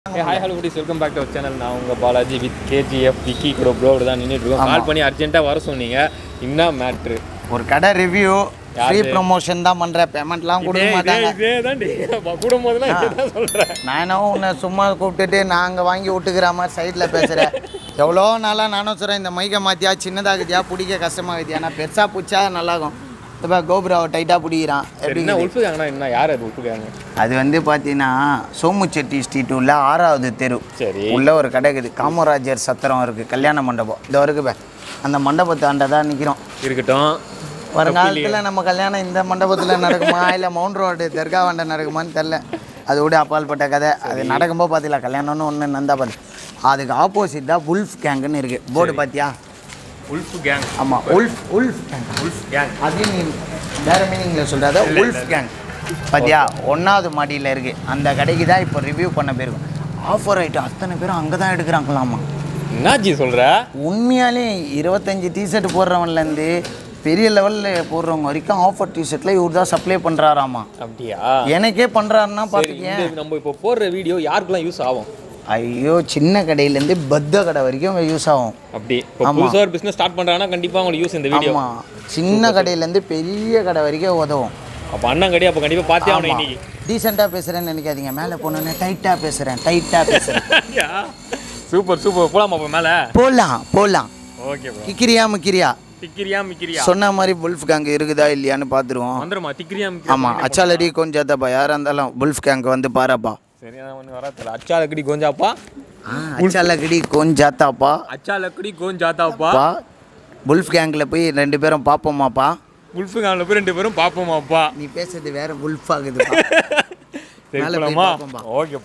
A hi hello cuties welcome back to our channel நான் உங்கள் Balaji with KGF Vicky கூட ப்ரோடு தான் நின்றுட்டு இருக்கோம் கால் பண்ணி அர்ஜென்ட்டாக வர சொன்னீங்க என்ன மேட்ரு ஒரு கடை ரிவ்யூ யாரு? ஃப்ரீ ப்ரொமோஷன் தான் பண்ற பேமெண்ட்லாம் கொடுக்க மாட்டாங்க இதே தான் கூடும்போதுலாம் இதே தான் சொல்கிறேன் நான் என்ன உன்னை சும்மா கூப்பிட்டுட்டு நாங்கள் வாங்கி விட்டுக்கிற மாதிரி சைடில் பேசுகிறேன் எவ்வளோ நாளாக நானும் சொல்கிறேன் இந்த மைக்கை மாற்றியா சின்னதாகுதியா பிடிக்க கஷ்டமாகுதியா நான் பெருசாக பிடிச்சா நல்லாகும் இப்போ கோபுராவை டைட்டாக பிடிக்கிறான் எப்படி என்ன உல்ஃபு கேங்கனா என்ன யார் அது உல்ஃபு கேங்க அது வந்து பார்த்தீங்கன்னா சோமுச்செட்டி ஸ்ட்ரீட் உள்ள ஆறாவது தெரு சரி உள்ள ஒரு கடை இருக்குது காமராஜர் சத்திரம் இருக்குது கல்யாண மண்டபம் இதோ இருக்கு பே அந்த மண்டபத்தாண்ட தான் நிற்கிறோம் இருக்கட்டும் வருங்காலத்தில் நம்ம கல்யாணம் இந்த மண்டபத்தில் நடக்குமா இல்லை மவுண்ட் ரோடு தர்காவாண்ட நடக்குமான்னு தெரில அது விட அப்பால்பட்ட கதை அது நடக்கும்போது பார்த்தீங்களா கல்யாணம்னு ஒன்று நந்தா பார்த்து அதுக்கு ஆப்போசிட் தான் உல்ஃப் கேங்குன்னு இருக்குது போர்டு பார்த்தியா உல்ஃபு கேங் ஆமாம் wolf wolf gang wolf gang அது நீ வேறு மீனிங்கில் சொல்கிறாத உல்ஃப் கேங் பார்த்தியா ஒன்றாவது மாடியில் இருக்குது அந்த கடைக்கு தான் இப்போ ரிவ்யூ பண்ண போயிருக்கோம் ஆஃபர் ஆகிட்டு அத்தனை பேரும் அங்கே தான் எடுக்கிறாங்களாமா என்னாச்சு சொல்கிற உண்மையாலே இருபத்தஞ்சி டிஷர்ட் போடுறவன்லேருந்து பெரிய லெவலில் போடுறவங்க வரைக்கும் ஆஃபர் டிஷர்ட்டில் இவர் தான் சப்ளை பண்ணுறாராமா அப்படியா எனக்கே பண்ணுறாருன்னா சரி பார்த்துக்கேன் இந்த நம்ம இப்போ போடுற வீடியோ யாருக்கெல்லாம் யூஸ் ஆகும் ஐயோ சின்ன கடையிலேருந்து பத்த கடை வரைக்கும் யூஸ் ஆகும் அப்படி இப்போ புதுசாக ஒரு பிஸ்னஸ் ஸ்டார்ட் பண்ணுறாங்கன்னா கண்டிப்பாக உங்களுக்கு யூஸ் இந்த வீடியோ ஆமாம் சின்ன கடையிலேருந்து பெரிய கடை வரைக்கும் உதவும் அப்போ அண்ணன் கடை அப்போ கண்டிப்பாக பார்த்தே ஆகணும் இன்னைக்கு டீசெண்டாக பேசுகிறேன்னு நினைக்காதீங்க மேலே போனோன்னே டைட்டாக பேசுகிறேன் டைட்டாக பேசுகிறேன் சூப்பர் சூப்பர் போலாமா அப்போ மேலே போடலாம் போடலாம் ஓகே ப்ரோ கிக்கிரியா முக்கிரியா திக்கிரியா மிக்கிரியா சொன்ன மாதிரி புல்ஃப் கேங் இருக்குதா இல்லையான்னு பார்த்துருவோம் வந்துருமா திக்கிரியா மிக்கிரியா ஆமாம் அச்சாலடி கொஞ்சம் தப்பா யாராக இருந்தாலும் புல்ஃப் கேங்க் வந்து பாருப்பா சரி நான் ஒன்று வராதுல அச்சா லக்கடி கோஞ்சாப்பா அச்சாலக்கடி கொஞ்சாத்தாப்பா அச்சா லக்கடி கோஞ்சாத்தாப்பா பா புல்ஃப் கேங்கில் போய் ரெண்டு பேரும் பார்ப்போமாப்பா உல்ஃபு காலில் போய் ரெண்டு பேரும் பார்ப்போமாப்பா நீ பேசுறது வேற புல்ஃப் ஆகுது சரி மேல போய் போலாமா பார்ப்போம்பா. ஓகேப்பா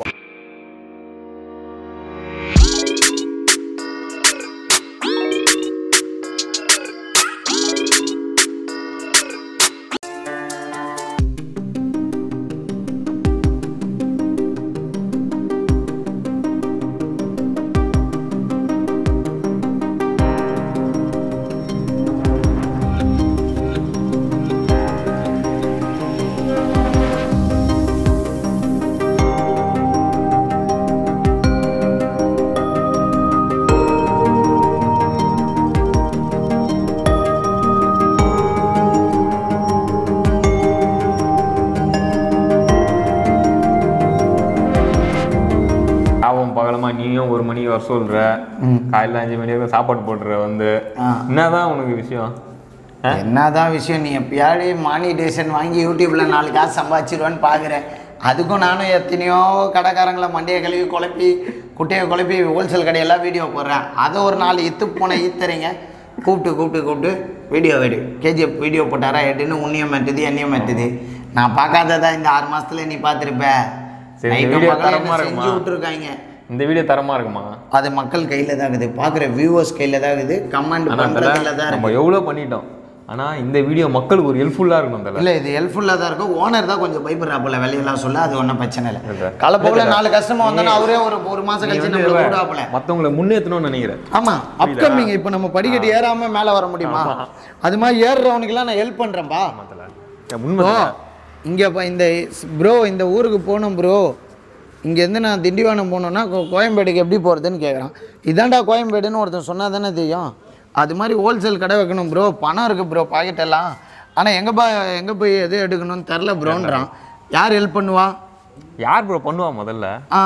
ஆவும் பகலமா நீயும் ஒரு மணிக்கு வர சொல்ற காலையில் அஞ்சு மணி வரைக்கும் சாப்பாடு போட்டுற வந்து ஆ. என்னதான் உனக்கு விஷயம் ஆ? என்னதான் விஷயம் நீ எப்பயாவது மானிடேஷன் வாங்கி யூடியூப்ல நாலு காசு சம்பாதிச்சிருவேன்னு பார்க்குறேன் அதுக்கும் நானும் எத்தனையோ கடைக்காரங்களை மண்டையை கழுவி குழப்பி குட்டையை குழப்பி ஹோல்சேல் கடையெல்லாம் வீடியோ போடுறேன் அதை ஒரு நாலு இத்து போன ஈத்துறீங்க கூப்பிட்டு கூப்பிட்டு கூப்பிட்டு வீடியோ வீடியோ கேஜிஎஃப் வீடியோ போட்டாரா எட்டுன்னு உன்னையும் மெட்டுது என்னையும் மெட்டுது நான் பார்க்காததா இந்த ஆறு மாசத்துல நீ பார்த்துருப்ப சரி, இந்த video தரமா செஞ்சு இருக்குமா? விட்டுருக்காங்க இந்த வீடியோ தரமா இருக்குமா அது மக்கள் கையில் தான் இருக்குது பார்க்குற வியூவர்ஸ் கையில் தான் இருக்குது கமெண்ட் ஆனா பண்ணுறதுல தான் நம்ம இருக்குது எவ்வளோ பண்ணிட்டோம் ஆனா இந்த வீடியோ மக்களுக்கு ஒரு ஹெல்ப்ஃபுல்லா இருக்கணும் தல இல்லை இது ஹெல்ப்ஃபுல்லாக தான் இருக்கும் ஓனர் தான் கொஞ்சம் பயப்படுறா போல வெளியெல்லாம் சொல்ல அது ஒன்றும் பிரச்சனை இல்லை இல்லை. காலப்போக்கில் நாலு கஸ்டமர் வந்தோன்னா அவரே ஒரு ஒரு மாதம் கழிச்சு நம்மளை விடாப்புல மற்றவங்களை முன்னேற்றணும்னு நினைக்கிறேன் ஆமாம் அப்கமிங் இப்போ நம்ம படிக்கட்டு ஏறாமல் மேலே வர முடியுமா அது மாதிரி ஏறுறவனுக்கெல்லாம் நான் ஹெல்ப் பண்ணுறேன்ப்பா தல உண்மை ப்ரோ இங்கே இப்போ இந்த ப்ரோ இந்த ஊருக்கு போகணும் ப்ரோ இங்கேருந்து நான் திண்டிவனம் போகணுன்னா கோ- கோயம்பேடுக்கு எப்படி போகிறதுன்னு கேட்குறான் இதான்டா கோயம்பேடுன்னு ஒருத்தன் சொன்னால் தானே தெரியும் அது மாதிரி ஹோல்சேல் கடை வைக்கணும் ப்ரோ பணம் இருக்குது ப்ரோ பாக்கெட் எல்லாம் ஆனால் எங்கே பா எங்கே போய் எது எடுக்கணும்னு தெரில ப்ரோன்றான் யார் ஹெல்ப் பண்ணுவா யார் ப்ரோ பண்ணுவா முதல்ல ஆ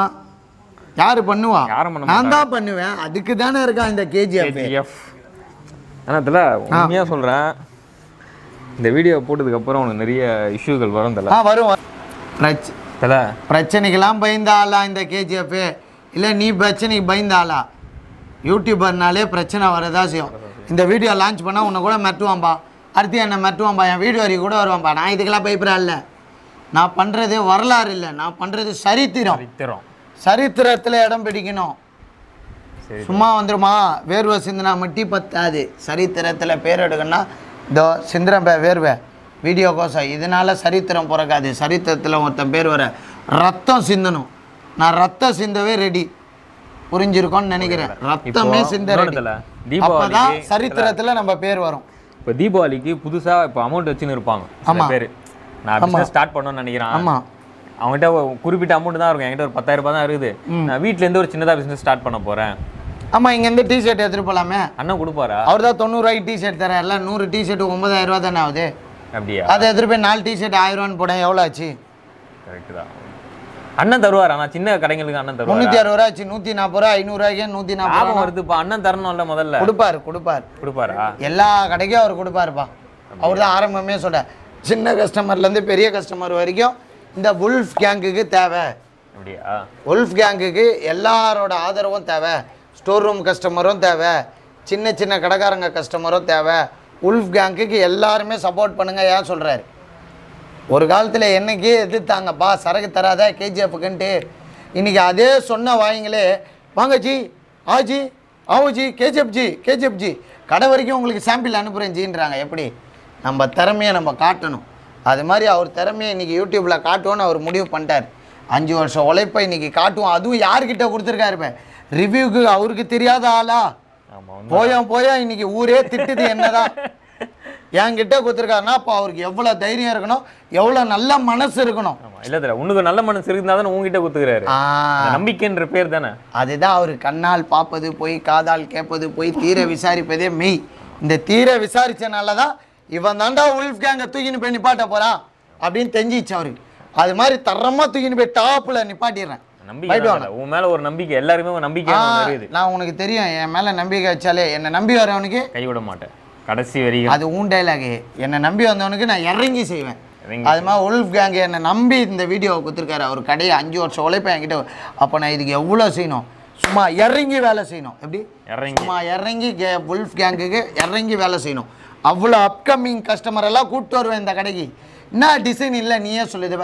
யார் பண்ணுவா யாரும் பண்ண நான் தான் பண்ணுவேன் அதுக்கு தானே இருக்கான் இந்த கேஜிஎஃப் கேஜிஎஃப் ஆனால் தல உண்மையாக சொல்கிறேன் இந்த வீடியோ போட்டதுக்கு அப்புறம் உனக்கு நிறைய இஷ்யூகள் வரும் தல ஆ வரும் வரும். பிரச்ச தல பிரச்சனைக்கெல்லாம் பயந்த ஆளா இந்த கேஜிஎஃப் இல்லை நீ பிரச்சனைக்கு பயந்த ஆளா யூடியூபர்னாலே பிரச்சனை வரதா செய்யும் இந்த வீடியோ லான்ச் பண்ணால் உன்னை கூட மெட்டுவான்பா அடுத்து என்னை மெட்டுவான்பா என் வீடியோ வரைக்கும் கூட வருவான்பா நான் இதுக்கெல்லாம் பயப்படா இல்லை நான் பண்ணுறது வரலாறு இல்லை நான் பண்ணுறது சரித்திரம் சரித்திரம் சரித்திரத்தில் இடம் பிடிக்கணும் சரி சும்மா வந்துருமா வேர்வை சிந்தினா மட்டி பத்தாது சரித்திரத்தில் பேர் எடுக்கணும்னா இதோ சிந்திரம் பே வேர்வை வீடியோ கோசம் இதனால சரித்திரம் பிறக்காது சரித்திரத்தில் ஒருத்தன் பேர் வர ரத்தம் சிந்தணும் நான் ரத்தம் சிந்தவே ரெடி புரிஞ்சிருக்கோன்னு நினைக்கிறேன் ரத்தமே இப்போ சிந்த இன்னொரு ரெடி தல, அப்பதான் தீபாவளிக்கு சரித்திரத்தில் நம்ம பேர் வரும் இப்போ தீபாவளிக்கு புதுசாக இப்போ அமௌண்ட் வச்சுன்னு இருப்பாங்க சில ஆமா. பேர் நான் பிஸ்னஸ் ஸ்டார்ட் பண்ணணும்னு நினைக்கிறேன் ஆமாம் அவங்ககிட்ட ஒரு குறிப்பிட்ட அமௌண்ட் தான் இருக்கும் என்கிட்ட ஒரு பத்தாயிரம் ரூபாய் தான் இருக்குது நான் வீட்ல இருந்து ஒரு சின்னதா பிசினஸ் ஸ்டார்ட் பண்ண போறேன் ஆமாம் இங்கேருந்து டிஷர்ட் எடுத்துகிட்டு போகலாமே அண்ணன் கொடுப்பாரா அவர் தான் தொண்ணூறுரூவாய்க்கு டிஷர்ட் தரேன் எல்லாம் நூறு டிஷர்ட் ஒன்பதாயிரம் ரூபா தானே ஆகுது அப்படியா அதை எடுத்துகிட்டு போய் நாலு டிஷர்ட் ஆயிரம் ரூபான்னு போட்டேன் எவ்வளோ ஆச்சு கரெக்ட் தான் அண்ணன் தருவாரா நான் சின்ன கடைங்களுக்கு அண்ணன் தருவாரா முந்நூற்றி அறுபது ரூபா ஆச்சு நூற்றி நாற்பது ரூபா ஐநூறுரூவாய்க்கு நூற்றி நாற்பது லாபம் ரூபா வருதுப்பா அண்ணன் தரணும்ல முதல்ல கொடுப்பாரு கொடுப்பாரு கொடுப்பாரா எல்லா கடைக்கும் அவர் கொடுப்பாருப்பா அவர் தான் ஆரம்பமே சொல்கிறேன் சின்ன கஸ்டமர்லேருந்து பெரிய கஸ்டமர் வரைக்கும் இந்த உல்ஃப் கேங்குக்கு தேவை அப்படியா உல்ஃப் கேங்குக்கு எல்லாரோட ஆதரவும் தேவை ஸ்டோர் ரூம் கஸ்டமரும் தேவை சின்ன சின்ன கடைக்காரங்க கஸ்டமரும் தேவை உல்ஃப் கேங்குக்கு எல்லாருமே சப்போர்ட் பண்ணுங்க ஏன் சொல்கிறாரு ஒரு காலத்தில் என்னைக்கு எதிர்த்தாங்கப்பா சரக்கு தராத கேஜிஎஃப்க்குன்ட்டு இன்னைக்கு அதே சொன்ன வாய்ங்களே வாங்க ஜி ஆஜி ஆவு ஜி கேஜிஎஃப் ஜி கேஜிஎஃப் ஜி கடை வரைக்கும் உங்களுக்கு சாம்பிள் அனுப்புகிறேன் ஜின்றாங்க எப்படி நம்ம திறமையை நம்ம காட்டணும் அது மாதிரி அவர் திறமையை இன்னைக்கு யூடியூப்பில் காட்டுவோன்னு அவர் முடிவு பண்ணிட்டார் அஞ்சு வருஷம் உழைப்பை இன்னைக்கு காட்டுவோம் அதுவும் யார்கிட்ட கொடுத்துருக்காரு இப்போ ரிவ்யூக்கு அவருக்கு தெரியாத ஆளா ஆமா போயா போயா இன்னைக்கு ஊரே திட்டுது என்னதான் என்கிட்ட கொடுத்துருக்காருன்னா அப்போ அவருக்கு எவ்வளோ தைரியம் இருக்கணும் எவ்வளோ நல்ல மனசு இருக்கணும் ஆமா இல்ல தர உனக்கு நல்ல மனசு இருந்தா தானே உங்ககிட்ட குத்துக்கிறாரு ஆ, நம்பிக்கைன்ற பேர் தானே அதுதான் அவர் கண்ணால் பார்ப்பது போய் காதால் கேட்பது போய் தீர விசாரிப்பதே மெய் இந்த தீர விசாரிச்சனால தான் இவன் தாண்டா உல்ஃப் கேங்கை தூக்கின்னு போய் நிப்பாட்ட போறான் அப்படின்னு தெரிஞ்சிச்சு அவருக்கு அது மாதிரி தரமா தூக்கின்னு போய் டாப்பில் நிப்பாட்டிடுறேன் நம்பிக்கை தான் தல. உன் மேல ஒரு நம்பிக்கை எல்லாருமே ஒரு நம்பிக்கை ஆ, ஒண்ணு இருக்குது நான் உனக்கு தெரியும் என் மேலே நம்பிக்கை வச்சாலே என்னை நம்பி வரவனுக்கு கைவிட மாட்டேன் கடைசி வரைக்கும் அது உன் டைலாகு என்னை நம்பி வந்தவனுக்கு நான் இறங்கி செய்வேன் இறங்கி அது மாதிரி உல்ஃப் கேங் என்னை நம்பி இந்த வீடியோவை கொடுத்துருக்காரு அவர் கடையை அஞ்சு வருஷம் உழைப்பேன் என்கிட்ட அப்போ நான் இதுக்கு எவ்வளோ செய்யணும் சும்மா இறங்கி வேலை செய்யணும் எப்படி இறங்கி சும்மா இறங்கி கே உல்ஃப் கேங்குக்கு இறங்கி வேலை செய்யணும் அவ்வளோ அப்கமிங் கஸ்டமர் எல்லாம் கூப்பிட்டு வருவேன் இந்த கடைக்கு என்ன டிசைன் இல்லை நீயே சொல்லுதுவ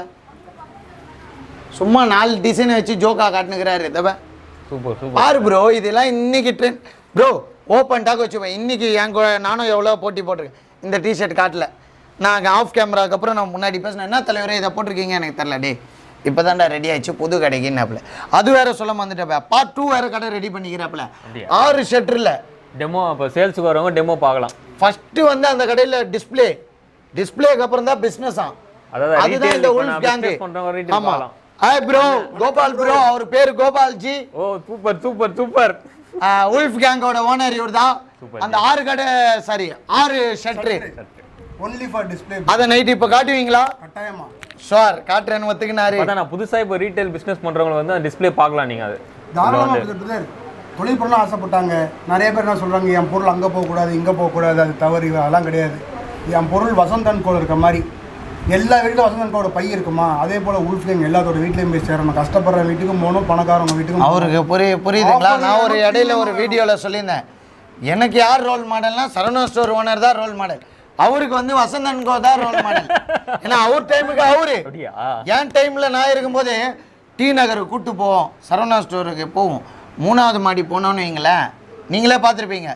சும்மா நாலு டிசைனை வச்சு ஜோக்கா காட்டுனுக்கிறாரு தவ சூப்பர் சூப்பர் பாரு ப்ரோ இதெல்லாம் இன்னைக்கு ட்ரெண்ட் ப்ரோ ஓப்பன் டாக் வச்சுப்பேன் இன்னைக்கு என் கூட நானும் எவ்வளோ போட்டி போட்டிருக்கேன் இந்த டிஷர்ட் காட்டல நான் ஆஃப் கேமராக்கு அப்புறம் நான் முன்னாடி பேசினேன் என்ன தலைவரே இதை போட்டிருக்கீங்க எனக்கு தெரில டே இப்போ தான்டா ரெடி ஆயிடுச்சு புது கடைக்குன்னாப்புல அது வேற சொல்ல வந்துட்டப்ப பார்ட் டூ வேற கடை ரெடி பண்ணிக்கிறாப்புல அப்படியா? ஆறு ஷட்டரில் டெமோ இப்போ சேல்ஸுக்கு வரவங்க டெமோ பார்க்கலாம் ஃபஸ்ட்டு வந்து அந்த கடையில் டிஸ்ப்ளே டிஸ்ப்ளேக்கு அப்புறம் தான் பிஸ்னஸ் ஆ அதாவது அதுதான் retail இந்த இப்ப உல்ஃப் நான் கேங்கு business பண்றவங்க retail ஆமா பார்க்கலாம். ஹாய் ப்ரோ கோபால் ப்ரோ அவர் பேர் கோபால் ஜி ஓ சூப்பர் சூப்பர் சூப்பர் உல்ஃப் கேங்கோட ஓனர் இவர் தான் Super. அந்த ஆறு கடை சாரி ஆறு ஷட்ரு ஒன்லி ஃபார் டிஸ்பிளே அதை நைட் இப்போ காட்டுவீங்களா கட்டாயமா சார் காட்டுறேன்னு ஒத்துக்கினாரு அதான் நான் புதுசா இப்போ ரீட்டைல் பிசினஸ் பண்றவங்க வந்து டிஸ்ப்ளே பார்க்கலாம் நீங்க அது தாராளமாக பிரதர் தொழில் பண்ணலாம் ஆசைப்பட்டாங்க நிறைய பேர் என்ன சொல்றாங்க என் பொருள் அங்கே போகக்கூடாது இங்கே போகக்கூடாது அது தவறு இது அதெல்லாம் கிடையாது என் பொருள் வசந்தன் கோல் இருக்க மாதிரி எல்லா வீட்லையும் வசந்தன் கோட பை இருக்குமா அதே போல் உள்ஃபிலிங் எல்லாத்தோட வீட்லேயும் போய் சேரணும் கஷ்டப்படுற வீட்டுக்கும் போகணும் பணக்காரவங்க வீட்டுக்கும் அவருக்கு புரிய புரியுதுங்களா Offer நான் ஒரு எல்லாம் இடையில ஒரு வீடியோவில் சொல்லியிருந்தேன் எனக்கு யார் ரோல் மாடல்னா சரவணா ஸ்டோர் ஓனர் தான் ரோல் மாடல் அவருக்கு வந்து வசந்தன் கோ தான் ரோல் மாடல் ஏன்னா அவர் டைமுக்கு அவரு அப்படியா என் டைமில் நான் இருக்கும்போது டி நகருக்கு கூட்டு போவோம் சரவணா ஸ்டோருக்கு போவோம் மூணாவது மாடி போனோன்னு வைங்களேன் நீங்களே பார்த்துருப்பீங்க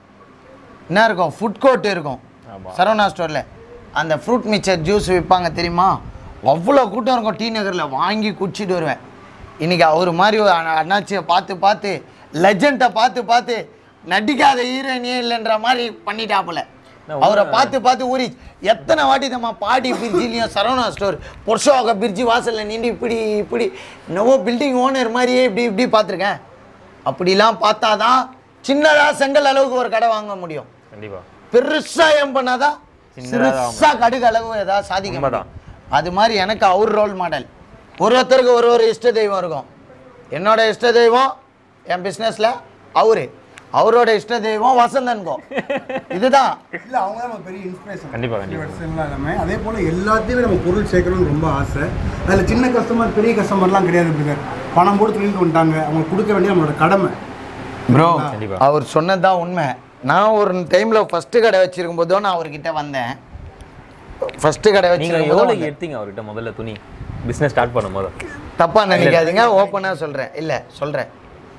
என்ன இருக்கும் ஃபுட் கோர்ட் இருக்கும் ஆமா. சரவணா ஸ்டோரில் அந்த ஃப்ரூட் மிக்சர் ஜூஸ் விற்பாங்க தெரியுமா அவ்வளோ கூட்டம் இருக்கும் டி நகரில் வாங்கி குடிச்சிட்டு வருவேன் இன்னைக்கு அவர் மாதிரி ஒரு அண்ணா- அண்ணாச்சியை பார்த்து பார்த்து லெஜண்டை பார்த்து பார்த்து நடிக்காத ஹீரோயினியே இல்லைன்ற மாதிரி பண்ணிட்டாப்புல நான் அவரை பார்த்து பார்த்து ஊறி எத்தனை வாட்டி நம்ம பாடி பிரிட்ஜிலையும் சரவணா ஸ்டோர் பொர்ஷோக பிரிட்ஜி வாசலில் நின்று இப்படி இப்படி என்னவோ பில்டிங் ஓனர் மாதிரியே இப்படி இப்படி பார்த்துருக்கேன் அப்படிலாம் பார்த்தாதான் சின்னதாக செங்கல் அளவுக்கு ஒரு கடை வாங்க முடியும் கண்டிப்பா பெருசா ஏன் பண்ணாதான் சின்னதா சிறுசா கடுகு அளவு ஏதாவது சாதிக்க உண்மைதான். முடியும் அது மாதிரி எனக்கு அவர் ரோல் மாடல் ஒரு ஒருத்தருக்கு ஒரு ஒரு இஷ்ட தெய்வம் இருக்கும் என்னோட இஷ்ட தெய்வம் என் பிஸ்னஸில் அவரு அவரோட இஷ்ட தெய்வம் வசந்தன்கோ இதுதான் இல்லை அவங்க தான் நமக்கு பெரிய இன்ஸ்பிரேஷன் கண்டிப்பா, கண்டிப்பா. எல்லாமே அதே போல் எல்லாத்தையுமே நம்ம பொருள் சேர்க்கணும்னு ரொம்ப ஆசை அதில் சின்ன கஸ்டமர் பெரிய கஸ்டமர்லாம் கிடையாது பிரதர் பணம் போட்டு தொழிலுக்கு வந்துட்டாங்க அவங்களுக்கு கொடுக்க வேண்டிய நம்மளோட கடமை ப்ரோ கண்டிப்பா. அவர் சொன்னதுதான் உண்மை நான் ஒரு டைமில் ஃபஸ்ட்டு கடை வச்சிருக்கும் போதோ நான் அவர்கிட்ட வந்தேன் ஃபஸ்ட்டு கடை நீங்க வச்சிருக்கும் போது எவ்வளவு எடுத்தீங்க அவர்கிட்ட முதல்ல துணி பிசினஸ் ஸ்டார்ட் பண்ணும்போது தப்பா நினைக்காதீங்க ஓப்பனாக சொல்கிறேன் இல்லை சொல்கிறேன்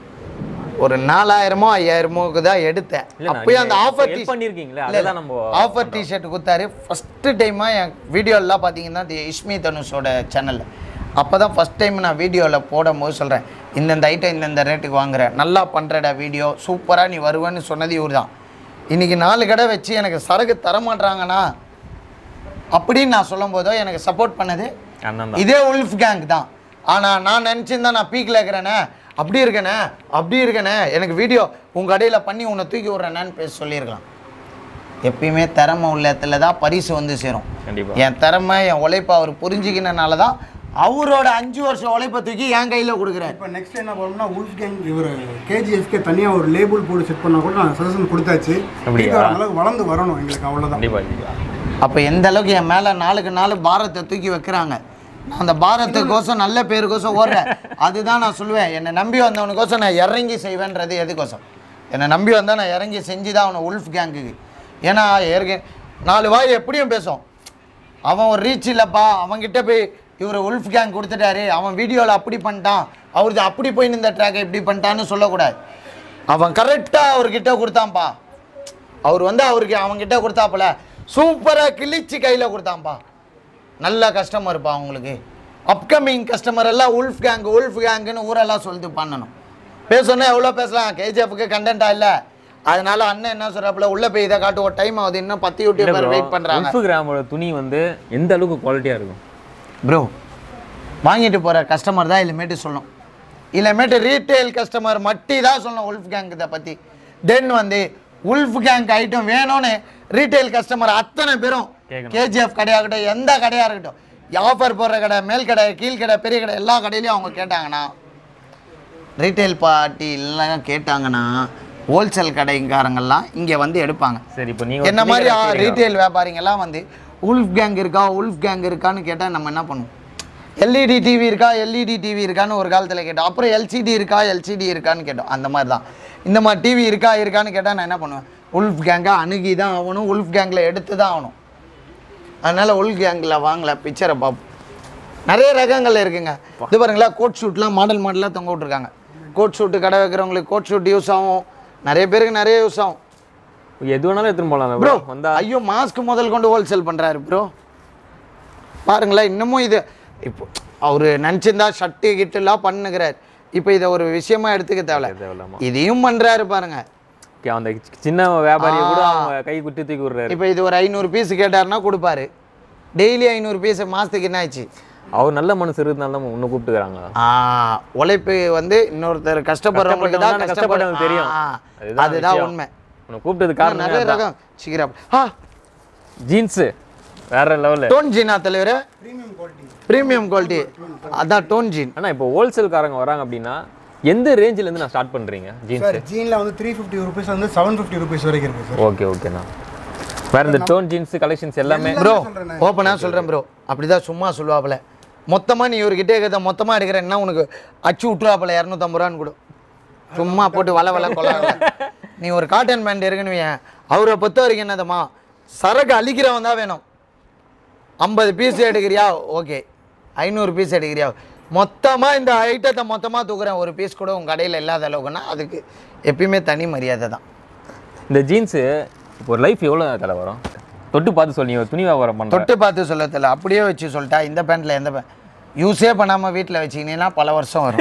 ஒரு நாலாயிரமோ ஐயாயிரமோக்கு தான் எடுத்தேன் இல்ல, நான் அப்பயும் அந்த நீங்க ஆஃபர் help டி பண்ணிருக்கீங்களே, அதெல்லாம் நம்ம ஆஃபர் டிஷர்ட் கொடுத்தாரு ஃபஸ்ட்டு டைமாக என் வீடியோலாம் பார்த்தீங்கன்னா இந்த இஷ்மி தனுஷோட சேனலில் அப்போ தான் ஃபஸ்ட் டைம் நான் வீடியோவில் போடும்போது சொல்கிறேன் இந்தந்த ஐட்டம் இந்தந்த ரேட்டுக்கு வாங்குறேன் நல்லா பண்ணுறடா வீடியோ சூப்பராக நீ வருவேன்னு சொன்னது இவர் தான் இன்றைக்கி நாலு கடை வச்சு எனக்கு சரக்கு தர மாட்றாங்கண்ணா அப்படின்னு நான் சொல்லும் போதோ எனக்கு சப்போர்ட் பண்ணது அண்ணன் தான் இதே உல்ஃப் கேங் தான் ஆனால் நான் நினச்சிருந்தா நான் பீக்கில் இருக்கிறேனே அப்படி இருக்கேனே அப்படி இருக்கேனே எனக்கு வீடியோ உங்கள் கடையில் பண்ணி உன்னை தூக்கி விட்றேனேன்னு பேச சொல்லியிருக்கலாம் எப்பயுமே திறமை உள்ள இடத்துல தான் பரிசு வந்து சேரும் கண்டிப்பா என் திறமை என் உழைப்பை அவர் புரிஞ்சுக்கினனால தான் அவரோட அஞ்சு வருஷம் உழைப்பை தூக்கி என் கையில் கொடுக்குறாரு இப்போ நெக்ஸ்ட் என்ன பண்ணோம்னா உல்ஃப் கேங் இவர் கேஜிஎஃப்கே தனியாக ஒரு லேபிள் போட்டு செட் பண்ணால் கூட நான் சஜஷன் கொடுத்தாச்சு அப்படியா? இது ஒரு அளவுக்கு வளர்ந்து வரணும் எங்களுக்கு அவ்வளோதான் கண்டிப்பா ஜி அப்போ எந்த அளவுக்கு என் மேலே நாளுக்கு நாள் பாரத்தை தூக்கி வைக்கிறாங்க நான் அந்த பாரத்துக்கோசம் நல்ல பேருக்கோசம் ஓடுறேன் அதுதான் நான் சொல்லுவேன் என்னை நம்பி வந்தவனுக்கோசம் நான் இறங்கி செய்வேன்றது எதுக்கோசம் என்னை நம்பி வந்தால் நான் இறங்கி செஞ்சு தான் அவனை உல்ஃப் கேங்குக்கு ஏன்னா ஏற்க நாலு வாய் எப்படியும் பேசும் அவன் ஒரு ரீச் இல்லைப்பா அவன்கிட்ட போய் இவர் உல்ஃப் கேங் கொடுத்துட்டாரு அவன் வீடியோவில் அப்படி பண்ணிட்டான் அவருக்கு அப்படி போய் இந்த ட்ராக்கை இப்படி பண்ணிட்டான்னு சொல்லக்கூடாது அவன் கரெக்டாக அவர்கிட்ட கொடுத்தான்ப்பா அவர் வந்து அவருக்கு அவன்கிட்ட கொடுத்தாப்புல சூப்பராக கிழிச்சு கையில் கொடுத்தான்ப்பா நல்ல கஸ்டமர்ப்பா அவங்களுக்கு அப்கமிங் கஸ்டமர் எல்லாம் உல்ஃப் கேங் உல்ஃப் கேங்குன்னு ஊரெல்லாம் சொல்லிட்டு பண்ணணும் பேசணும்னா எவ்வளோ பேசலாம் கேஜிஎஃப்க்கு கண்டென்ட்டா இல்லை அதனால அண்ணன் என்ன சொல்கிறாப்புல உள்ளே போய் இதை காட்டுவோம் டைம் ஆகுது இன்னும் பத்து யூடியூபர் வெயிட் பண்ணுறாங்க உல்ஃபு கிராமோட துணி வந்து எந்த அளவுக்கு குவாலிட்டியா இருக்கும் ப்ரோ வாங்கிட்டு போகிற கஸ்டமர் தான் இனிமேட்டு சொல்லணும் இனிமேட்டு ரீட்டைல் கஸ்டமர் மட்டி தான் சொல்லணும் உல்ஃப் கேங் இதை பற்றி தென் வந்து உல்ஃப் கேங் ஐட்டம் வேணும்னு ரீட்டைல் கஸ்டமர் அத்தனை பேரும் கேட்கணும். கேஜிஎஃப் கடையாகட்டும் எந்த கடையாக இருக்கட்டும் ஆஃபர் போடுற கடை மேல் கடை கீழ் கடை பெரிய கடை எல்லா கடையிலையும் அவங்க கேட்டாங்கன்னா ரீட்டைல் பார்ட்டி எல்லாம் கேட்டாங்கன்னா ஹோல்சேல் கடைக்காரங்கெல்லாம் இங்கே வந்து எடுப்பாங்க சரி இப்போ நீங்க என்ன துணி மாதிரி கடை வச்சிருக்கீங்க. ரீட்டைல் வியாபாரிங்கெல்லாம் வந்து உல்ஃப் கேங் இருக்கா உல்ஃப் கேங் இருக்கான்னு கேட்டால் நம்ம என்ன பண்ணுவோம் எல்இடி டிவி இருக்கா எல்இடி டிவி இருக்கான்னு ஒரு காலத்தில் கேட்டோம் அப்புறம் எல்சிடி இருக்கா எல்சிடி இருக்கான்னு கேட்டோம் அந்த மாதிரி தான் இந்த மாதிரி டிவி இருக்கா இருக்கான்னு கேட்டால் நான் என்ன பண்ணுவேன் உல்ஃப் கேங்கை அணுகி தான் ஆகணும் உல்ஃப் கேங்கில் எடுத்து தான் ஆகணும் அதனால் உல்ஃப் கேங்கில் வாங்கல பிக்சரை பார்ப்போம் நிறைய ரகங்கள் இருக்குங்க இது பாருங்களா கோட் ஷூட்லாம் மாடல் மாடலாக தொங்க விட்ருக்காங்க கோட் ஷூட்டு கடை வைக்கிறவங்களுக்கு கோட் ஷூட் யூஸ் ஆகும் நிறைய பேருக்கு நிறைய யூஸ் ஆகும் எது வேணாலும் எடுத்துன்னு போகலாம் ப்ரோ ப்ரோ வந்தா ஐயோ மாஸ்க் முதல் கொண்டு ஹோல்சேல் பண்ணுறாரு ப்ரோ பாருங்களேன் இன்னமும் இது இப்போ அவர் நினச்சிருந்தா ஷர்ட்டு கிட்டுலாம் பண்ணுகிறார் இப்போ இதை ஒரு விஷயமா எடுத்துக்க தேவையில்ல தேவையில்லாம இதையும் பண்ணுறாரு பாருங்க ஓகே அந்த சின்ன வியாபாரியை கூட அவங்க கை குட்டி தூக்கி விடுறாரு இப்போ இது ஒரு ஐநூறு பீஸ் கேட்டாருன்னா கொடுப்பாரு டெய்லி ஐநூறு பீஸ் மாதத்துக்கு என்ன ஆச்சு அவர் நல்ல மனசு இருக்கிறதுனால தான் உன்னை கூப்பிட்டுக்கிறாங்க ஆ, உழைப்பு வந்து இன்னொருத்தர் கஷ்டப்படுறவங்களுக்கு தான் கஷ்டப்பட்டவங்க கஷ்டப்படும் தெரியும். ஆ, அதுதான் அதுதான் விஷயம். உண்மை உன்னை கூப்பிட்டது இன்னும் நிறைய காரணம் ரகம் சீக்கிரம் ஆ ஜீன்ஸு வேற லெவலு டோன் ஜீனா தலைவர் ப்ரீமியம் குவாலிட்டி ப்ரீமியம் குவாலிட்டி அதான் டோன் ஜீன் ஆனா இப்போ ஹோல்சேல்காரங்க வராங்க அப்படின்னா எந்த ரேஞ்சில இருந்து நான் ஸ்டார்ட் பண்றீங்க ஜீன்ஸ் சார் ஜீனில் வந்து த்ரீ ஃபிஃப்டி ருபீஸ் வந்து செவன் ஃபிஃப்டி ருபீஸ் வரைக்கும் இருக்குது சார் ஓகே ஓகேண்ணா வேற இந்த டோன் ஜீன்ஸ் கலெக்ஷன்ஸ் எல்லாமே ப்ரோ சொல்றேனே. ஓப்பனாக சொல்கிறேன் ப்ரோ அப்படிதான் சும்மா சொல்லுவாப்புல மொத்தமாக நீ இவர்கிட்ட இருக்கிறத மொத்தமாக எடுக்கிறேன்னா உனக்கு அச்சு விட்டுருவாப்புல இரநூத்தம்பது ரூபான்னு கொடு சும்மா போட்டு வள வள கொள்ள நீ ஒரு காட்டன் பேண்ட் இருக்குன்னு வையேன் அவரை பொறுத்த வரைக்கும் என்னதம்மா சரக்கு அழிக்கிறவன் தான் வேணும் ஐம்பது பீஸ் எடுக்கிறியா ஓகே ஐநூறு பீஸ் எடுக்கிறியா மொத்தமாக இந்த ஐட்டத்தை மொத்தமாக தூக்குறேன் ஒரு பீஸ் கூட உங்கள் கடையில் இல்லாத அளவுக்குன்னா அதுக்கு எப்பயுமே தனி மரியாதை தான் இந்த ஜீன்ஸு இப்போ ஒரு லைஃப் எவ்வளோ தலை வரும் தொட்டு பார்த்து சொல்லி ஒரு துணி வியாபாரம் பண்ணுறோம் தொட்டு பார்த்து சொல்ல தெரியல அப்படியே வச்சு சொல்லிட்டா இந்த பேண்ட்டில் எந்த பேண்ட் யூஸே பண்ணாமல் வீட்டில் வச்சிங்கன்னா பல வருஷம் வரும்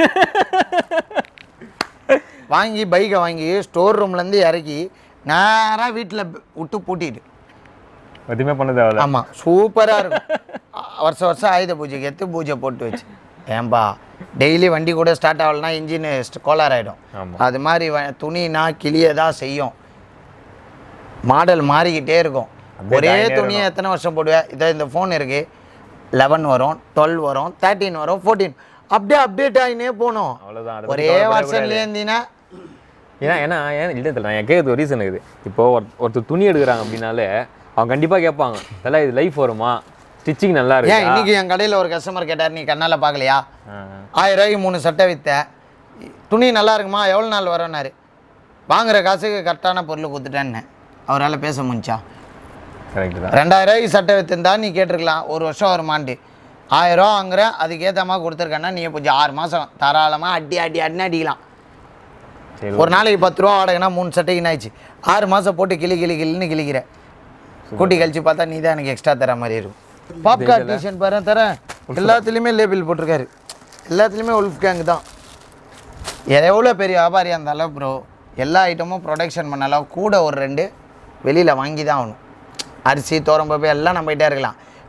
வாங்கி பைக்கை வாங்கி ஸ்டோர் ரூம்லேருந்து இறக்கி நேராக வீட்டில் விட்டு பூட்டிட்டு எதுவுமே பண்ண தேவையில்ல ஆமாம் சூப்பராக இருக்கும் அ- வருஷம் வருஷம் ஆயுத பூஜைக்கு எடுத்து பூஜை போட்டு வச்சு ஏன்பா டெய்லி வண்டி கூட ஸ்டார்ட் ஆகலைன்னா இன்ஜின் கோளாறு ஆகிடும் ஆமா. அது மாதிரி வ- துணினா கிளிய தான் செய்யும் மாடல் மாறிக்கிட்டே இருக்கும் Update ஒரே ஆயிட்டே துணியை எத்தனை வருஷம் போடுவேன் இதோ இந்த ஃபோன் இருக்கு லெவன் வரும் டுவெல் வரும் தேர்ட்டீன் வரும் ஃபோர்டீன் அப்படியே அப்டேட் ஆகினே போகணும் அவ்வளோதான் அதை ஒரே பத்தி கவலைப்படக்கூடாது. வருஷன்லேயே இருந்தீங்கன்னா ஏன்னா ஏன்னா ஏன் இல்லை தெரியல நான் கேட்கறது ஒரு ரீசன் இருக்குது இப்போ ஒரு- ஒருத்தர் துணி எடுக்கிறாங்க அப்படின்னாலே அவங்க கண்டிப்பாக கேட்பாங்க தலை இது லைஃப் வருமா ஸ்டிச்சிங் நல்லா ஏன் இருக்கு இன்னைக்கு என் கடையில் ஒரு கஸ்டமர் கேட்டார் நீ கண்ணால் பார்க்கலையா ஆயிரம் ரூபாய்க்கு மூணு சட்டை விற்றேன் துணி நல்லா இருக்குமா எவ்வளோ நாள் வரேன்னாரு வாங்குற காசுக்கு கரெக்டான பொருள் கொடுத்துட்டேன்னு அவரால் பேச முடிஞ்சா கரெக்ட் தான் ரெண்டாயிரம் ரூபாய்க்கு சட்டை விற்றுந்தா நீ கேட்டிருக்கலாம் ஒரு வருஷம் வருமான்ட்டு ஆயிரம் ரூபா வாங்குறேன் அதுக்கேற்ற மாதிரி கொடுத்துருக்கேன்னா நீ கொஞ்சம் ஆறு மாதம் தாராளமாக அடி அடி அடின்னு அடிக்கலாம் சரி ஒரு நாளைக்கு பத்து ரூபா வாடகைனா மூணு சட்டைக்கு ஆயிடுச்சு ஆறு மாதம் போட்டு கிளி கிளி கிளின்னு கிளிக்கிற கூட்டி கழிச்சு பார்த்தா நீ தான் எனக்கு எக்ஸ்ட்ரா தர மாதிரி இருக்கும் பாப்கார்ன் டிஷன் பாரு தரேன் எல்லாத்துலேயுமே லேபிள் போட்டிருக்காரு எல்லாத்துலேயுமே உல்ஃப் கேங் தான் எவ்வளோ பெரிய வியாபாரியாக இருந்தாலும் ப்ரோ எல்லா ஐட்டமும் ப்ரொடக்ஷன் பண்ணாலும் கூட ஒரு ரெண்டு வெளியில் வாங்கி தான் ஆகணும் அரிசி தோரம்பருப்பு எல்லாம் நம்மகிட்டே இருக்கலாம்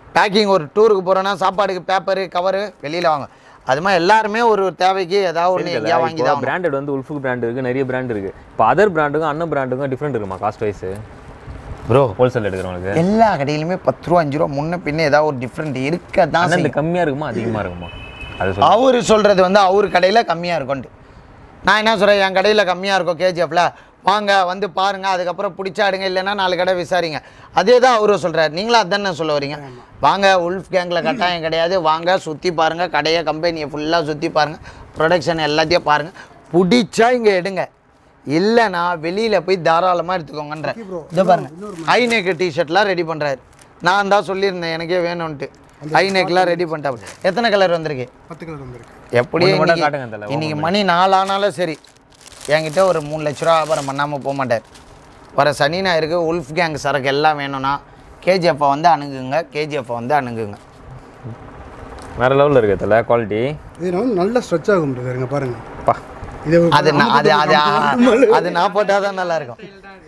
பேக்கிங் ஒரு டூருக்கு போகிறோன்னா சாப்பாடுக்கு பேப்பரு கவரு வெளியில் வாங்க அது மாதிரி எல்லாருமே ஒரு தேவைக்கு ஏதாவது ஒன்று எங்கேயா வாங்கி தான் பிராண்டட் வந்து உல்ஃபுக்கு பிராண்ட் இருக்கு நிறைய பிராண்ட் இருக்கு இப்போ அதர் பிராண்டுக்கும் அண்ணன் பிராண்டுக்கும் டிஃப்ரெண்ட் இருக்குமா காஸ்ட் வைஸ் ப்ரோ ஹோல்சேல் எடுக்கிறவங்களுக்கு எல்லா கடையிலுமே பத்து ரூபா அஞ்சு ரூபா முன்ன பின்ன ஏதாவது ஒரு டிஃப்ரெண்ட் இருக்க தான் அண்ணன் இந்த கம்மியா இருக்குமா அதிகமா இருக்குமா அது சொல்லு அவர் சொல்கிறது வந்து அவர் கடையில் கம்மியாக இருக்கும்ட்டு நான் என்ன சொல்கிறேன் என் கடையில் கம்மியாக இருக்கும் கேஜிஎஃப்ல வாங்க வந்து பாருங்க அதுக்கப்புறம் பிடிச்சாடுங்க இல்லைன்னா நாலு கடை விசாரிங்க அதே தான் அவரும் சொல்கிறார் நீங்களும் அதானே சொல்ல வரீங்க வாங்க உல்ஃப் கேங்கில் கட்டாயம் கிடையாது வாங்க சுற்றி பாருங்கள் கடையை கம்பெனியை ஃபுல்லாக சுற்றி பாருங்கள் ப்ரொடக்ஷன் எல்லாத்தையும் பாருங்கள் பிடிச்சா இங்கே எடுங்க இல்லைன்னா வெளியில் போய் தாராளமாக எடுத்துக்கோங்கன்ற இதை பாருங்க ஐ நெக் டிஷர்ட்லாம் ரெடி பண்ணுறாரு நான் தான் சொல்லியிருந்தேன் எனக்கே வேணும்ன்ட்டு ஐ நெக்லாம் ரெடி பண்ணிட்டா எத்தனை கலர் வந்திருக்கு பத்து கலர் வந்திருக்கு எப்படியும் ஒண்ணு மட்டும் இன்னைக்கு- காட்டுங்க தல, இன்னைக்கு மணி நாலு ஆனாலும் சரி என்கிட்ட ஒரு மூணு லட்ச ரூபா வியாபாரம் பண்ணாமல் போக மாட்டார் வர சனி ஞாயிறுக்கு உல்ஃப் கேங் சரக்கு எல்லாம் வேணும்னா கேஜிஎஃப்பை வந்து அணுகுங்க கேஜிஎஃப்பை வந்து அணுகுங்க வேற லெவலில் இருக்கு தல குவாலிட்டி இது வந்து நல்லா ஸ்ட்ரெச் ஆகும் brother. இங்க பாருங்க பா இது ஒரு- அது நான் அது அது அது நான் போட்டால் தான் நல்லா இருக்கும்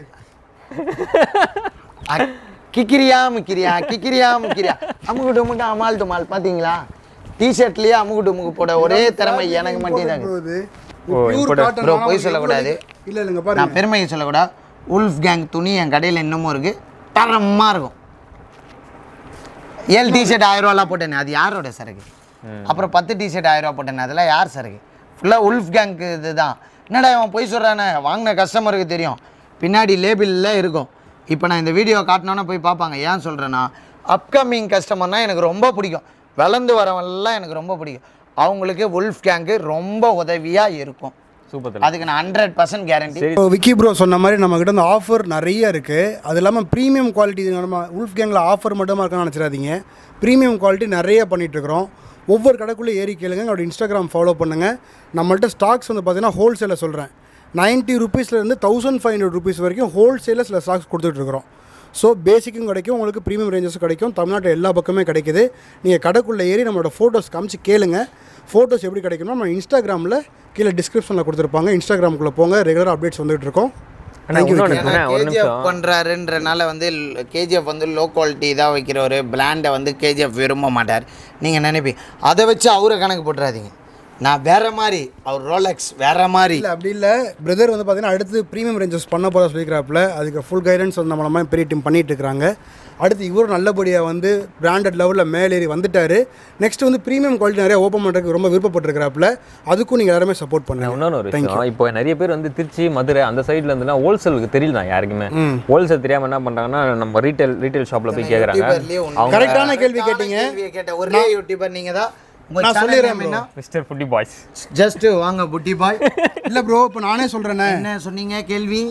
அ- கிக்கிரியா முக்கிரியா கிக்கிரியா முக்கிரியா அமுகு டுமுக்கு அமால் டுமால் பார்த்தீங்களா டிஷர்ட்லேயே அமுகு டுமுக்கு போட ஒரே திறமை எனக்கு மட்டும் தான் bro இது. ஓ, Pure imported. cotton Bro, ஆனா பொய் ஒரு சொல்லக்கூடாது. எவ்வளவு- இல்ல இல்லைங்க பாருங்க நான் பெருமையை சொல்லக்கூடாது உல்ஃப் கேங் துணி என் கடையில் இன்னமும் இருக்குது தரமாக இருக்கும் ஏழு டிஷர்ட் ஆயிரம் ரூபாலாம் போட்டேனே அது யாரோட சரக்கு அப்புறம் பத்து டிஷர்ட் ஆயிரம் ரூபா போட்டேனே அதெல்லாம் யார் சரக்கு ஃபுல்லாக உல்ஃப் கேங்க்கு இதுதான் என்னடா இவன் பொய் சொல்கிறானே வாங்கின கஸ்டமருக்கு தெரியும் பின்னாடி லேபிளில் இருக்கும் இப்போ நான் இந்த வீடியோ காட்டினோன்னே போய் பார்ப்பாங்க ஏன் சொல்கிறேன்னா அப்கமிங் கஸ்டமர்னால் எனக்கு ரொம்ப பிடிக்கும் வளர்ந்து வரவங்கெல்லாம் எனக்கு ரொம்ப பிடிக்கும் அவங்களுக்கு உல்ஃப் கேங்க்கு ரொம்ப உதவியாக இருக்கும் சூப்பர் தல அதுக்கு நான் ஹண்ட்ரட் பர்சன்ட் கேரண்டி இப்போ விக்கி ப்ரோ சொன்ன மாதிரி நம்ம கிட்ட இந்த ஆஃபர் நிறைய இருக்குது அது இல்லாமல் ப்ரீமியம் குவாலிட்டி நம்ம உல்ஃப் கேங்கில் ஆஃபர் மட்டுமா இருக்கான்னு நினச்சிடாதீங்க ப்ரீமியம் குவாலிட்டி நிறைய பண்ணிகிட்ருக்குறோம் ஒவ்வொரு கடைக்குள்ளே ஏறி கேளுங்க அவரோட இன்ஸ்டாகிராம் ஃபாலோ பண்ணுங்கள் நம்மள்ட்ட ஸ்டாக்ஸ் வந்து பார்த்தீங்கன்னா ஹோல்சேலில் சொல்கிறேன் நைன்ட்டி ருபீஸ்லேருந்து தௌசண்ட் ஃபைவ் ஹண்ட்ரட் ருபீஸ் வரைக்கும் ஹோல்சேலில் சில ஸ்டாக்ஸ் கொடுத்துட்ருக்குறோம் ஸோ பேசிக்கும் கிடைக்கும் உங்களுக்கு ப்ரீமியம் ரேஞ்சஸும் கிடைக்கும் தமிழ்நாட்டில் எல்லா பக்கமே கிடைக்குது நீங்கள் கடைக்குள்ளே ஏறி நம்மளோட ஃபோட்டோஸ் காமிச்சு கேளுங்க ஃபோட்டோஸ் எப்படி கிடைக்கணும் நம்ம இன்ஸ்டாகிராமில் கீழே டிஸ்கிரிப்ஷனில் கொடுத்துருப்பாங்க இன்ஸ்டாகிராமுக்குள்ளே போங்க ரெகுலர் அப்டேட்ஸ் வந்துகிட்டு இருக்கோம் அண்ணா இன்னொன்று அண்ணா, ஒரு கேஜிஎஃப் நிமிஷம் பண்ணுறாருன்றனால வந்து கேஜிஎஃப் வந்து லோ குவாலிட்டி இதாக வைக்கிறவர் பிராண்டை வந்து கேஜிஎஃப் விரும்ப மாட்டார் நீங்கள் நினைப்பீங்க அதை வச்சு அவரை கணக்கு போட்டுறாதீங்க நான் வேற மாதிரி அவர் ரோலெக்ஸ் வேற மாதிரி இல்லை அப்படி இல்லை பிரதர் வந்து பார்த்தீங்கன்னா அடுத்து ப்ரீமியம் ரேஞ்சஸ் பண்ண போகிறதா சொல்லிக்கிறாப்புல அதுக்கு ஃபுல் கைடன்ஸ் வந்து நம்ம நம்ம பெரிய டீம் பண்ணிட்டு இருக்காங்க அடுத்து இவரும் நல்லபடியாக வந்து பிராண்டட் லெவலில் மேலேறி வந்துட்டாரு நெக்ஸ்ட் வந்து ப்ரீமியம் குவாலிட்டி நிறைய ஓப்பன் பண்ணுறதுக்கு ரொம்ப விருப்பப்பட்டிருக்கிறாப்புல அதுக்கும் நீங்கள் எல்லாருமே சப்போர்ட் பண்ணுங்க இன்னொன்று ஒரு விஷயம் இப்போ நிறைய பேர் வந்து திருச்சி மதுரை அந்த சைடுல இருந்துனா ஹோல்சேலுக்கு தெரியல யாருக்குமே ஹோல்சேல் தெரியாம என்ன பண்றாங்கன்னா நம்ம ரீட்டைல் ரீட்டைல் ஷாப்ல போய் கேக்குறாங்க யூடியூபர்லயே ஒண்ணு. அவங்க கரெக்டான கேள்வி கேட்டீங்க. கேள்வியை கேட்ட ஒரே யூடியூபர் நீங்கள் தான் நான் சொல்லிடுறேன் bro. Mister footy boys just வாங்க புட்டி பாய் இல்லை ப்ரோ இப்போ நானே சொல்கிறேன்னே என்ன சொன்னீங்க கேள்வி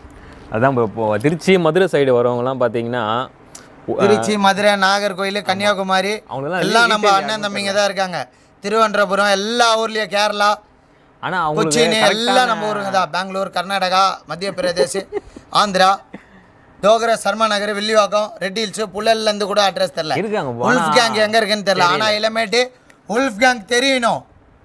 அதான் bro, இப்போ திருச்சி மதுரை சைடு வரவங்கலாம் பார்த்தீங்கன்னா திருச்சி மதுரை நாகர்கோயில் கன்னியாகுமரி அவங்கெல்லாம் எல்லாம் நம்ம அண்ணன் தம்பிங்க தான் இருக்காங்க திருவனந்தபுரம் எல்லா ஊர்லயும் கேரளா ஆனா அவங்களுக்கு கொச்சின் correct எல்லாம் நம்ம ஊருங்க தான் பெங்களூர் கர்நாடகா மத்திய பிரதேஷ் ஆந்திரா டோகர சர்மா நகர் வில்லிவாக்கம் ரெட் ஹில்ஸ் புழல்ல இருந்து கூட அட்ரஸ் தெரியல இருக்காங்க bro. உல்ஃப் ஆனா கேங் எங்க இருக்குன்னு தெரியல ஆனா இளமேட்டு உல்ஃப் கேங் தெரியணும்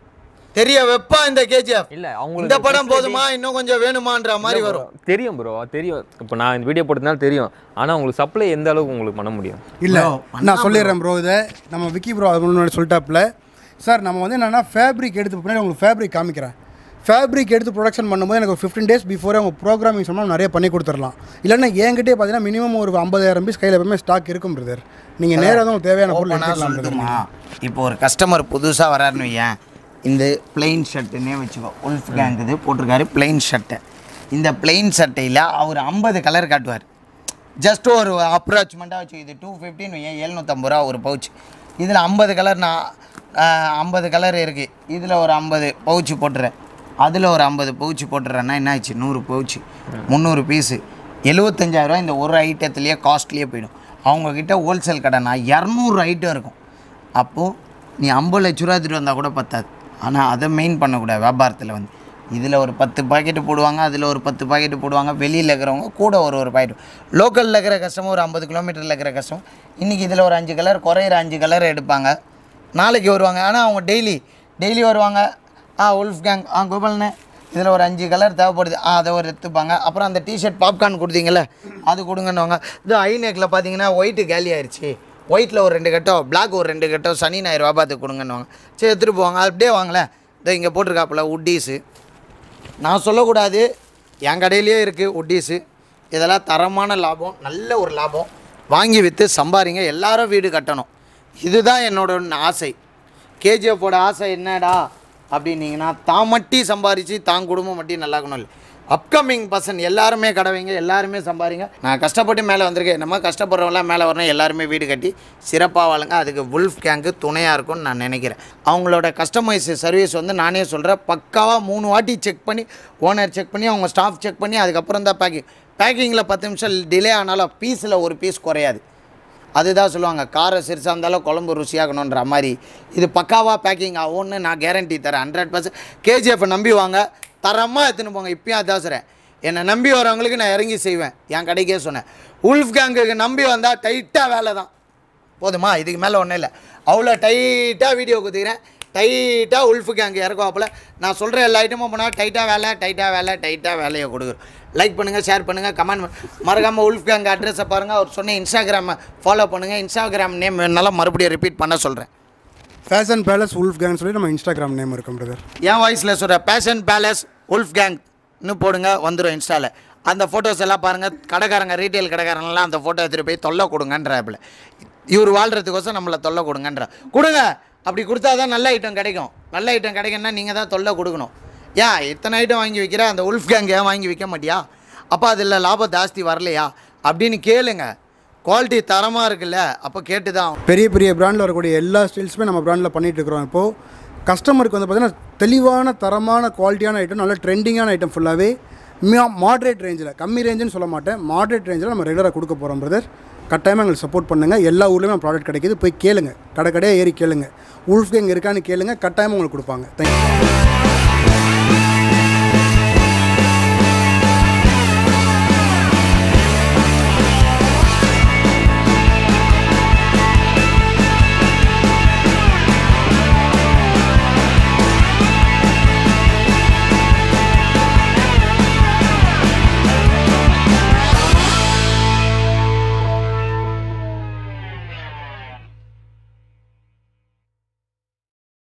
தெரிய வைப்பா இந்த கேஜிஎஃப் இல்ல அவங்களுக்கு இந்த படம் போதுமா இன்னும் கொஞ்சம் வேணுமான்ற மாதிரி வரும் தெரியும் ப்ரோ தெரியும் இப்போ நான் இந்த வீடியோ போட்டதுனால தெரியும் ஆனா உங்களுக்கு சப்ளை எந்த அளவுக்கு உங்களுக்கு பண்ண முடியும் இல்லை நான் சொல்லிடுறேன் ப்ரோ இதை நம்ம விக்கி ப்ரோ அது முன்னாடி சொல்லிட்டாப்புல சார் நம்ம வந்து என்னென்னா ஃபேப்ரிக் எடுத்து பின்னாடி உங்களுக்கு ஃபேப்ரிக் காமிக்கிறேன் ஃபேப்ரிக் எடுத்து ப்ரொடக்ஷன் பண்ணும்போது எனக்கு ஒரு ஃபிஃப்டீன் டேஸ் பிஃபோரே அவங்க ப்ரோக்ராமிங் சொன்னால் நிறைய பண்ணி கொடுத்துடலாம் இல்லைன்னா என்கிட்டயே பார்த்தீங்கன்னா மினிமம் ஒரு ஐம்பதாயிரம் பீஸ் கையில் எப்பவுமே ஸ்டாக் இருக்கும் பிரதர் நீங்கள் நேராக தான் உங்களுக்கு தேவையான பொருள் ஓப்பனாக எடுத்துக்கலாம் brother. சொல்லட்டுமா இப்போ ஒரு கஸ்டமர் புதுசாக வராருன்னு வையேன் இந்த பிளெயின் ஷர்ட்டுன்னே வச்சுக்கோ உல்ஃப் கேங் இது போட்டிருக்காரு பிளெயின் ஷர்ட்டை இந்த பிளெயின் சட்டையில் அவர் ஐம்பது கலர் காட்டுவார் ஜஸ்ட் ஒரு அப்ராச்மெண்ட்டாக வச்சு இது டூ ஃபிஃப்டின் வையேன் எழுநூற்றம்பது ரூபா ஒரு பவுச் இதில் ஐம்பது கலர் நான் ஐம்பது கலர் இருக்குது இதில் ஒரு ஐம்பது பவுச்சு போட்டுறேன் அதில் ஒரு ஐம்பது பவுச்சு போட்டுறேன்னா என்ன ஆச்சு நூறு பவுச்சு முந்நூறு பீஸு எழுபத்தஞ்சாயிரரூவா இந்த ஒரு ஐட்டத்துலேயே காஸ்ட்லியே போயிடும் அவங்கக்கிட்ட ஹோல்சேல் கடைனா இரநூறு ஐட்டம் இருக்கும் அப்போது நீ ஐம்பது லட்ச ரூபா எடுத்துகிட்டு வந்தால் கூட பத்தாது ஆனால் அதை மெயின் பண்ணக்கூடாது வியாபாரத்தில் வந்து இதில் ஒரு பத்து பாக்கெட்டு போடுவாங்க அதில் ஒரு பத்து பாக்கெட்டு போடுவாங்க வெளியில் இருக்கிறவங்க கூட ஒரு ஒரு பாக்கெட் லோக்கலில் இருக்கிற கஸ்டமர் ஒரு ஐம்பது கிலோமீட்டரில் இருக்கிற கஸ்டமர் இன்றைக்கி இதில் ஒரு அஞ்சு கலர் குறையிற அஞ்சு கலர் எடுப்பாங்க நாளைக்கு வருவாங்க ஆனால் அவங்க டெய்லி டெய்லி வருவாங்க ஆ உல்ஃப் கேங் ஆ கோபால்ண்ணே இதில் ஒரு அஞ்சு கலர் தேவைப்படுது ஆ அதை ஒரு எடுத்துப்பாங்க அப்புறம் அந்த டிஷர்ட் பாப்கார்ன் கொடுத்தீங்கல்ல அது கொடுங்கன்னுவாங்க இது ஐ நெக்கில் பார்த்தீங்கன்னா ஒயிட்டு காலி ஆயிடுச்சு ஒயிட்டில் ஒரு ரெண்டு கட்டம் பிளாக் ஒரு ரெண்டு கட்டம் சனி ஞாயிறு வாபாத்துக்கு கொடுங்கன்னுவாங்க சரி எடுத்துகிட்டு போவாங்க அப்படியே வாங்களேன் இதோ இங்கே போட்டிருக்காப்புல உட்டீஸு நான் சொல்லக்கூடாது என் கடையிலேயே இருக்குது உட்டீஸு இதெல்லாம் தரமான லாபம் நல்ல ஒரு லாபம் வாங்கி விற்று சம்பாரிங்க எல்லாரும் வீடு கட்டணும் இதுதான் என்னோட ஆசை கேஜிஎஃப்போட ஆசை என்னடா அப்படின்னீங்கன்னா தான் மட்டி சம்பாரித்து தான் குடும்பம் மட்டி நல்லா இருக்கணும் இல்லை அப்கமிங் பர்சன் எல்லாருமே கடை வைங்க எல்லாருமே சம்பாரிங்க நான் கஷ்டப்பட்டு மேலே வந்திருக்கேன் நம்ம கஷ்டப்படுறவங்களாம் மேலே வரணும் எல்லாருமே வீடு கட்டி சிறப்பாக வாழுங்க அதுக்கு வுல்ஃப் கேங்கு துணையாக இருக்கும்னு நான் நினைக்கிறேன் அவங்களோட கஸ்டமைஸ் சர்வீஸ் வந்து நானே சொல்கிறேன் பக்காவாக மூணு வாட்டி செக் பண்ணி ஓனர் செக் பண்ணி அவங்க ஸ்டாஃப் செக் பண்ணி அதுக்கப்புறம் தான் பேக்கிங் பேக்கிங்கில் பத்து நிமிஷம் டிலே ஆனாலும் பீஸில் ஒரு பீஸ் குறையாது அதுதான் சொல்லுவாங்க காரை சிறுசாக இருந்தாலும் குழம்பு ருசியாகணுன்ற மாதிரி இது பக்காவாக பேக்கிங் ஆகும்னு நான் கேரண்டி தரேன் ஹண்ட்ரட் பர்சன்ட் கேஜிஎஃப்பை நம்பி வாங்க தரமாக எடுத்துன்னு போங்க இப்பயும் அதான் சொல்கிறேன் என்னை நம்பி வரவங்களுக்கு நான் இறங்கி செய்வேன் என் கடைக்கே சொன்னேன் உல்ஃப் கேங்குக்கு நம்பி வந்தால் டைட்டாக வேலை தான் போதுமா இதுக்கு மேலே ஒன்றும் இல்லை அவ்வளோ டைட்டாக வீடியோ குத்திக்கிறேன் டைட்டாக உல்ஃபு கேங்கு இறக்குவாப்பில் நான் சொல்கிற எல்லா ஐட்டமும் போனால் டைட்டாக வேலை டைட்டாக வேலை டைட்டாக வேலையை கொடுக்குறோம் லைக் பண்ணுங்கள் ஷேர் பண்ணுங்கள் கமெண்ட் மறக்காமல் உல்ஃப் கேங் அட்ரஸை பாருங்கள் அவர் சொன்ன இன்ஸ்டாகிராமை ஃபாலோ பண்ணுங்கள் இன்ஸ்டாகிராம் நேம் வேணுனாலும் மறுபடியும் ரிப்பீட் பண்ண சொல்கிறேன் ஃபேஷன் பேலஸ் உல்ஃப் கேங் சொல்லி நம்ம இன்ஸ்டாகிராம் நேம் இருக்கும் பிரதர் என் வாய்ஸில் சொல்கிற பேஷன் பேலஸ் உல்ஃப் கேங்னு போடுங்க வந்துடும் இன்ஸ்டாவில் அந்த ஃபோட்டோஸ் எல்லாம் பாருங்கள் கடைக்காரங்க ரீட்டைல் கடைக்காரங்களாம் அந்த ஃபோட்டோ எடுத்துகிட்டு போய் தொல்லை கொடுங்கன்றாப்புல இவர் வாழ்கிறதுக்கோசம் நம்மளை தொல்லை கொடுங்கன்ற கொடுங்க அப்படி கொடுத்தா தான் நல்ல ஐட்டம் கிடைக்கும் நல்ல ஐட்டம் கிடைக்கும்னா நீங்கள் தான் தொல்லை கொடுக்கணும் ஏன் இத்தனை ஐட்டம் வாங்கி விற்கிற அந்த உல்ஃப் கேங் ஏன் வாங்கி விற்க மாட்டியா அப்போ அதில் லாபம் ஜாஸ்தி வரலையா அப்படின்னு கேளுங்க குவாலிட்டி தரமாக இருக்குல்ல அப்போ கேட்டு தான் ஆகணும். பெரிய பெரிய பிராண்டில் வரக்கூடிய எல்லா ஸ்டைல்ஸுமே நம்ம பிராண்டில் பண்ணிட்டு இருக்கிறோம் இப்போது கஸ்டமருக்கு வந்து பார்த்தீங்கன்னா தெளிவான தரமான குவாலிட்டியான ஐட்டம் நல்ல ட்ரெண்டிங்கான ஐட்டம் ஃபுல்லாகவே மாட்ரேட் ரேஞ்சில் கம்மி ரேஞ்சுன்னு சொல்ல மாட்டேன் மாட்ரேட் ரேஞ்சில் நம்ம ரெகுலராக கொடுக்க போகிறோம் பிரதர் கட்டாயமாக எங்களுக்கு சப்போர்ட் பண்ணுங்கள் எல்லா ஊர்லேயுமே ப்ராடக்ட் கிடைக்குது போய் கேளுங்க கடை கடையாக ஏறி கேளுங்க உல்ஃப் கேங் இருக்கான்னு கேளுங்க கட்டாயமாக உங்களுக்கு கொடுப்பாங்க தேங்க்யூ